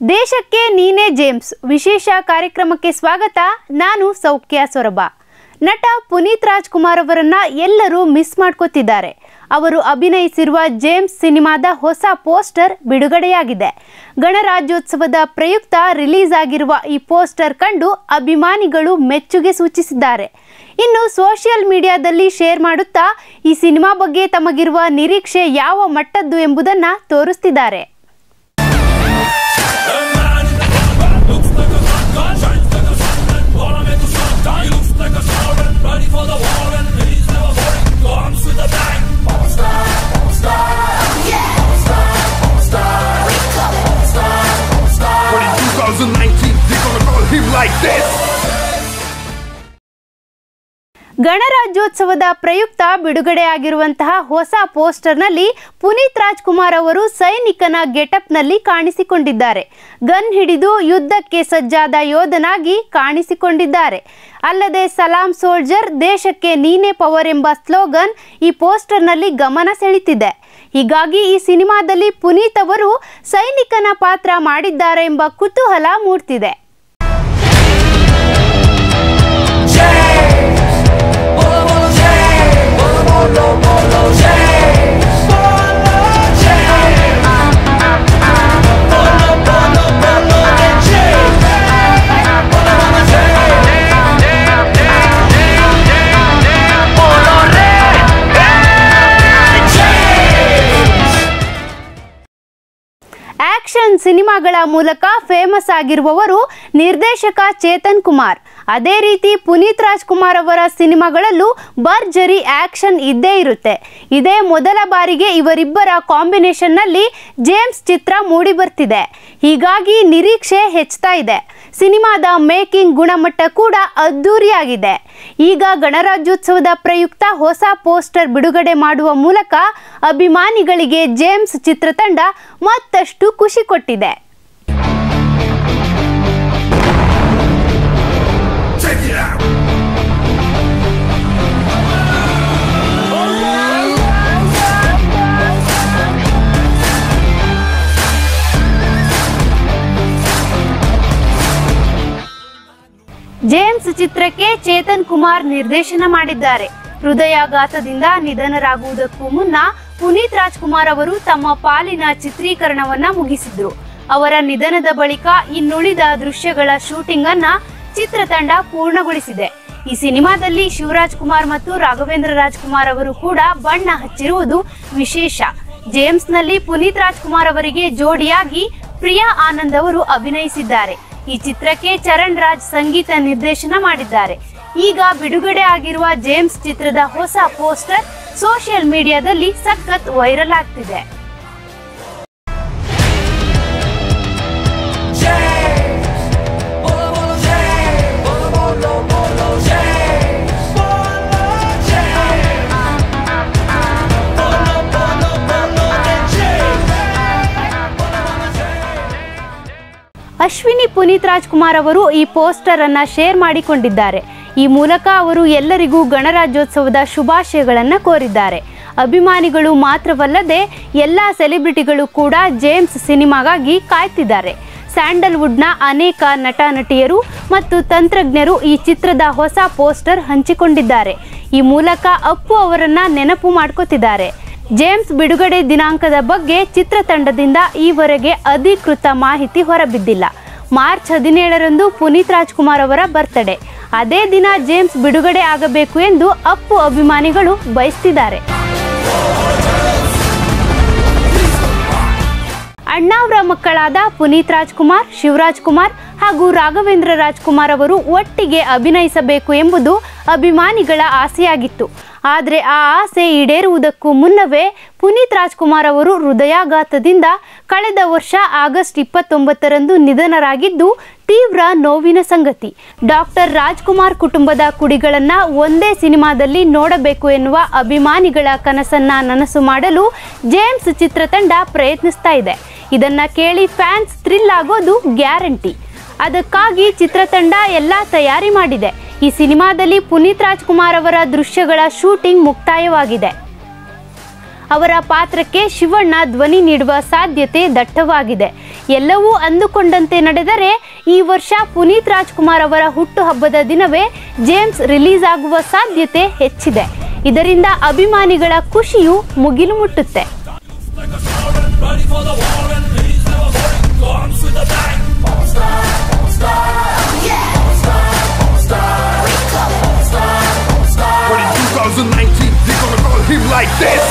ದೇಶಕ್ಕೆ ನೀನೇ ಜೇಮ್ಸ್ ವಿಶೇಷ ಕಾರ್ಯಕ್ರಮಕ್ಕೆ ಸ್ವಾಗತ ನಾನು ಸೌಖ್ಯ ಸೊರಬ ನಟ ಪುನೀತ್ ರಾಜ್ಕುಮಾರ್ ಅವರನ್ನ ಎಲ್ಲರೂ ಮಿಸ್ ಮಾಡ್ಕೋತಿದ್ದಾರೆ ಅವರು ಅಭಿನಯಿಸಿರುವ ಜೇಮ್ಸ್ ಸಿನಿಮಾದ ಹೊಸ ಪೋಸ್ಟರ್ ಬಿಡುಗಡೆಯಾಗಿದೆ ಗಣರಾಜ್ಯೋತ್ಸವದ ಪ್ರಯುಕ್ತ ರಿಲೀಸ್ ಆಗಿರುವ ಈ ಪೋಸ್ಟರ್ ಕಂಡು ಅಭಿಮಾನಿಗಳು ಮೆಚ್ಚುಗೆ ಸೂಚಿಸಿದ್ದಾರೆ ಇನ್ನು ಸೋಷಿಯಲ್ ಮೀಡಿಯಾದಲ್ಲಿ ಶೇರ್ ಮಾಡುತ್ತಾ ಈ ಸಿನಿಮಾ ಬಗ್ಗೆ ತಮಗಿರುವ ನಿರೀಕ್ಷೆ ಯಾವ ಮಟ್ಟದ್ದು ಎಂಬುದನ್ನು ತೋರಿಸ್ತಿದ್ದಾರೆ But in 2019, they're gonna call him like this. ಗಣರಾಜ್ಯೋತ್ಸವದ ಪ್ರಯುಕ್ತ ಬಿಡುಗಡೆಯಾಗಿರುವಂತಹ ಹೊಸ ಪೋಸ್ಟರ್ನಲ್ಲಿ ಪುನೀತ್ ರಾಜ್ಕುಮಾರ್ ಅವರು ಸೈನಿಕನ ಗೆಟಪ್ನಲ್ಲಿ ಕಾಣಿಸಿಕೊಂಡಿದ್ದಾರೆ ಗನ್ ಹಿಡಿದು ಯುದ್ಧಕ್ಕೆ ಸಜ್ಜಾದ ಯೋಧನಾಗಿ ಕಾಣಿಸಿಕೊಂಡಿದ್ದಾರೆ ಅಲ್ಲದೆ ಸಲಾಂ ಸೋಲ್ಜರ್ ದೇಶಕ್ಕೆ ನೀನೇ ಪವರ್ ಎಂಬ ಸ್ಲೋಗನ್ ಈ ಪೋಸ್ಟರ್ನಲ್ಲಿ ಗಮನ ಸೆಳೀತಿದೆ ಹೀಗಾಗಿ ಈ ಸಿನಿಮಾದಲ್ಲಿ ಪುನೀತ್ ಅವರು ಸೈನಿಕನ ಪಾತ್ರ ಮಾಡಿದ್ದಾರೆ ಎಂಬ ಕುತೂಹಲ ಮೂಡ್ತಿದೆ ಆಕ್ಷನ್ ಸಿನಿಮಾಗಳ ಮೂಲಕ ಫೇಮಸ್ ಆಗಿರುವವರು ನಿರ್ದೇಶಕ ಚೇತನ್ ಕುಮಾರ್ ಅದೇ ರೀತಿ ಪುನೀತ್ ರಾಜ್ಕುಮಾರ್ ಅವರ ಸಿನಿಮಾಗಳಲ್ಲೂ ಭರ್ಜರಿ ಆಕ್ಷನ್ ಇದ್ದೇ ಇರುತ್ತೆ ಇದೇ ಮೊದಲ ಬಾರಿಗೆ ಇವರಿಬ್ಬರ ಕಾಂಬಿನೇಷನ್ನಲ್ಲಿ ಜೇಮ್ಸ್ ಚಿತ್ರ ಮೂಡಿ ಬರ್ತಿದೆ ಹೀಗಾಗಿ ನಿರೀಕ್ಷೆ ಹೆಚ್ಚುತ್ತಾ ಇದೆ ಸಿನಿಮಾದ ಮೇಕಿಂಗ್ ಗುಣಮಟ್ಟ ಕೂಡ ಅದ್ಧೂರಿಯಾಗಿದೆ ಈಗ ಗಣರಾಜ್ಯೋತ್ಸವದ ಪ್ರಯುಕ್ತ ಹೊಸ ಪೋಸ್ಟರ್ ಬಿಡುಗಡೆ ಮಾಡುವ ಮೂಲಕ ಅಭಿಮಾನಿಗಳಿಗೆ ಜೇಮ್ಸ್ ಚಿತ್ರತಂಡ ಮತ್ತಷ್ಟು ಖುಷಿ ಕೊಟ್ಟಿದೆ Check it out. ಜೇಮ್ಸ್ ಚಿತ್ರಕ್ಕೆ ಚೇತನ್ ಕುಮಾರ್ ನಿರ್ದೇಶನ ಮಾಡಿದ್ದಾರೆ ಹೃದಯಾಘಾತದಿಂದ ನಿಧನರಾಗುವುದಕ್ಕೂ ಮುನ್ನ ಪುನೀತ್ ರಾಜ್ಕುಮಾರ್ ಅವರು ತಮ್ಮ ಪಾಲಿನ ಚಿತ್ರೀಕರಣವನ್ನ ಮುಗಿಸಿದ್ರು ಅವರ ನಿಧನದ ಬಳಿಕ ಇನ್ನುಳಿದ ದೃಶ್ಯಗಳ ಶೂಟಿಂಗ್ ಅನ್ನ ಚಿತ್ರತಂಡ ಪೂರ್ಣಗೊಳಿಸಿದೆ ಈ ಸಿನಿಮಾದಲ್ಲಿ ಶಿವರಾಜ್ ಕುಮಾರ್ ಮತ್ತು ರಾಘವೇಂದ್ರ ರಾಜ್ಕುಮಾರ್ ಅವರು ಕೂಡ ಬಣ್ಣ ಹಚ್ಚಿರುವುದು ವಿಶೇಷ ಜೇಮ್ಸ್ನಲ್ಲಿ ಪುನೀತ್ ರಾಜ್ಕುಮಾರ್ ಅವರಿಗೆ ಜೋಡಿಯಾಗಿ ಪ್ರಿಯಾ ಆನಂದ್ ಅವರು ಅಭಿನಯಿಸಿದ್ದಾರೆ ಈ ಚಿತ್ರಕ್ಕೆ ಚರಣ್ ರಾಜ್ ಸಂಗೀತ ನಿರ್ದೇಶನ ಮಾಡಿದ್ದಾರೆ ಈಗ ಬಿಡುಗಡೆ ಆಗಿರುವ ಜೇಮ್ಸ್ ಚಿತ್ರದ ಹೊಸ ಪೋಸ್ಟರ್ ಸೋಷಿಯಲ್ ಮೀಡಿಯಾದಲ್ಲಿ ಸಖತ್ ವೈರಲ್ ಆಗ್ತಿದೆ ಅಶ್ವಿನಿ ಪುನೀತ್ ರಾಜ್ಕುಮಾರ್ ಅವರು ಈ ಪೋಸ್ಟರ್ ಅನ್ನ ಶೇರ್ ಮಾಡಿಕೊಂಡಿದ್ದಾರೆ ಈ ಮೂಲಕ ಅವರು ಎಲ್ಲರಿಗೂ ಗಣರಾಜ್ಯೋತ್ಸವದ ಶುಭಾಶಯಗಳನ್ನು ಕೋರಿದ್ದಾರೆ ಅಭಿಮಾನಿಗಳು ಮಾತ್ರವಲ್ಲದೆ ಎಲ್ಲ ಸೆಲೆಬ್ರಿಟಿಗಳು ಕೂಡ ಜೇಮ್ಸ್ ಸಿನಿಮಾಗಾಗಿ ಕಾಯ್ತಿದ್ದಾರೆ ಸ್ಯಾಂಡಲ್ವುಡ್ನ ಅನೇಕ ನಟ ನಟಿಯರು ಮತ್ತು ತಂತ್ರಜ್ಞರು ಈ ಚಿತ್ರದ ಹೊಸ ಪೋಸ್ಟರ್ ಹಂಚಿಕೊಂಡಿದ್ದಾರೆ ಈ ಮೂಲಕ ಅಪ್ಪು ಅವರನ್ನ ನೆನಪು ಮಾಡ್ಕೋತಿದ್ದಾರೆ ಜೇಮ್ಸ್ ಬಿಡುಗಡೆ ದಿನಾಂಕದ ಬಗ್ಗೆ ಚಿತ್ರತಂಡದಿಂದ ಈವರೆಗೆ ಅಧಿಕೃತ ಮಾಹಿತಿ ಹೊರಬಿದ್ದಿಲ್ಲ ಮಾರ್ಚ್ ಹದಿನೇಳರಂದು ಪುನೀತ್ ರಾಜ್ಕುಮಾರ್ ಅವರ ಬರ್ತ್ಡೇ ಅದೇ ದಿನ ಜೇಮ್ಸ್ ಬಿಡುಗಡೆ ಆಗಬೇಕು ಎಂದು ಅಪ್ಪು ಅಭಿಮಾನಿಗಳು ಬಯಸ್ತಿದ್ದಾರೆ ಅಣ್ಣಾವ್ರ ಮಕ್ಕಳಾದ ಪುನೀತ್ ರಾಜ್ಕುಮಾರ್ ಶಿವರಾಜ್ ಕುಮಾರ್ ಹಾಗೂ ರಾಘವೇಂದ್ರ ರಾಜ್ಕುಮಾರ್ ಅವರು ಒಟ್ಟಿಗೆ ಅಭಿನಯಿಸಬೇಕು ಎಂಬುದು ಅಭಿಮಾನಿಗಳ ಆಸೆಯಾಗಿತ್ತು ಆದರೆ ಆ ಆಸೆ ಈಡೇರುವುದಕ್ಕೂ ಮುನ್ನವೇ ಪುನೀತ್ ರಾಜ್ಕುಮಾರ್ ಅವರು ಹೃದಯಾಘಾತದಿಂದ ಕಳೆದ ವರ್ಷ ಆಗಸ್ಟ್ ಇಪ್ಪತ್ತೊಂಬತ್ತರಂದು ನಿಧನರಾಗಿದ್ದು ತೀವ್ರ ನೋವಿನ ಸಂಗತಿ ಡಾಕ್ಟರ್ ರಾಜ್ಕುಮಾರ್ ಕುಟುಂಬದ ಕುಡಿಗಳನ್ನ ಒಂದೇ ಸಿನಿಮಾದಲ್ಲಿ ನೋಡಬೇಕು ಎನ್ನುವ ಅಭಿಮಾನಿಗಳ ಕನಸನ್ನ ನನಸು ಮಾಡಲು ಜೇಮ್ಸ್ ಚಿತ್ರತಂಡ ಪ್ರಯತ್ನಿಸ್ತಾ ಇದೆ ಇದನ್ನ ಕೇಳಿ ಫ್ಯಾನ್ಸ್ ಥ್ರಿಲ್ ಆಗೋದು ಗ್ಯಾರಂಟಿ ಅದಕ್ಕಾಗಿ ಚಿತ್ರತಂಡ ಎಲ್ಲ ತಯಾರಿ ಮಾಡಿದೆ ಈ ಸಿನಿಮಾದಲ್ಲಿ ಪುನೀತ್ ರಾಜ್ಕುಮಾರ್ ಅವರ ದೃಶ್ಯಗಳ ಶೂಟಿಂಗ್ ಮುಕ್ತಾಯವಾಗಿದೆ ಅವರ ಪಾತ್ರಕ್ಕೆ ಶಿವಣ್ಣ ಧ್ವನಿ ನೀಡುವ ಸಾಧ್ಯತೆ ದಟ್ಟವಾಗಿದೆ ಎಲ್ಲವೂ ಅಂದುಕೊಂಡಂತೆ ನಡೆದರೆ ಈ ವರ್ಷ ಪುನೀತ್ ರಾಜ್ಕುಮಾರ್ ಅವರ ಹುಟ್ಟುಹಬ್ಬದ ದಿನವೇ ಜೇಮ್ಸ್ ರಿಲೀಸ್ ಆಗುವ ಸಾಧ್ಯತೆ ಹೆಚ್ಚಿದೆ ಇದರಿಂದ ಅಭಿಮಾನಿಗಳ ಖುಷಿಯು ಮುಗಿಲು ಮುಟ್ಟುತ್ತೆ But in 2019, they're gonna call him like this.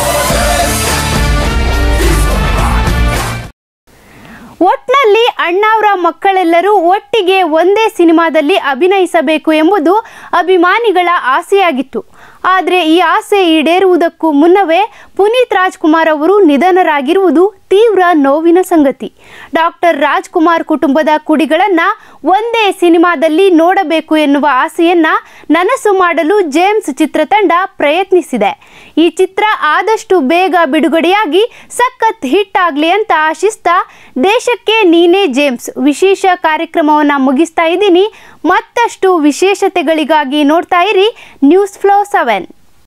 ಒಟ್ನಲ್ಲಿ ಅಣ್ಣಾವ್ರ ಮಕ್ಕಳೆಲ್ಲರೂ ಒಟ್ಟಿಗೆ ಒಂದೇ ಸಿನಿಮಾದಲ್ಲಿ ಅಭಿನಯಿಸಬೇಕು ಎಂಬುದು ಅಭಿಮಾನಿಗಳ ಆಸೆಯಾಗಿತ್ತು ಆದರೆ ಈ ಆಸೆ ಈಡೇರುವುದಕ್ಕೂ ಮುನ್ನವೇ ಪುನೀತ್ ರಾಜ್ಕುಮಾರ್ ಅವರು ನಿಧನರಾಗಿರುವುದು ತೀವ್ರ ನೋವಿನ ಸಂಗತಿ ಡಾಕ್ಟರ್ ರಾಜ್ಕುಮಾರ್ ಕುಟುಂಬದ ಕುಡಿಗಳನ್ನು ಒಂದೇ ಸಿನಿಮಾದಲ್ಲಿ ನೋಡಬೇಕು ಎನ್ನುವ ಆಸೆಯನ್ನ ನನಸು ಮಾಡಲು ಜೇಮ್ಸ್ ಚಿತ್ರತಂಡ ಪ್ರಯತ್ನಿಸಿದೆ ಈ ಚಿತ್ರ ಆದಷ್ಟು ಬೇಗ ಬಿಡುಗಡೆಯಾಗಿ ಸಖತ್ ಹಿಟ್ ಆಗಲಿ ಅಂತ ಆಶಿಸ್ತಾ ದೇಶಕ್ಕೆ ನೀನೇ ಜೇಮ್ಸ್ ವಿಶೇಷ ಕಾರ್ಯಕ್ರಮವನ್ನು ಮುಗಿಸ್ತಾ ಇದ್ದೀನಿ ಮತ್ತಷ್ಟು ವಿಶೇಷತೆಗಳಿಗಾಗಿ ನೋಡ್ತಾ ಇರಿ ನ್ಯೂಸ್ ಫ್ಲೋ ಸೆವೆನ್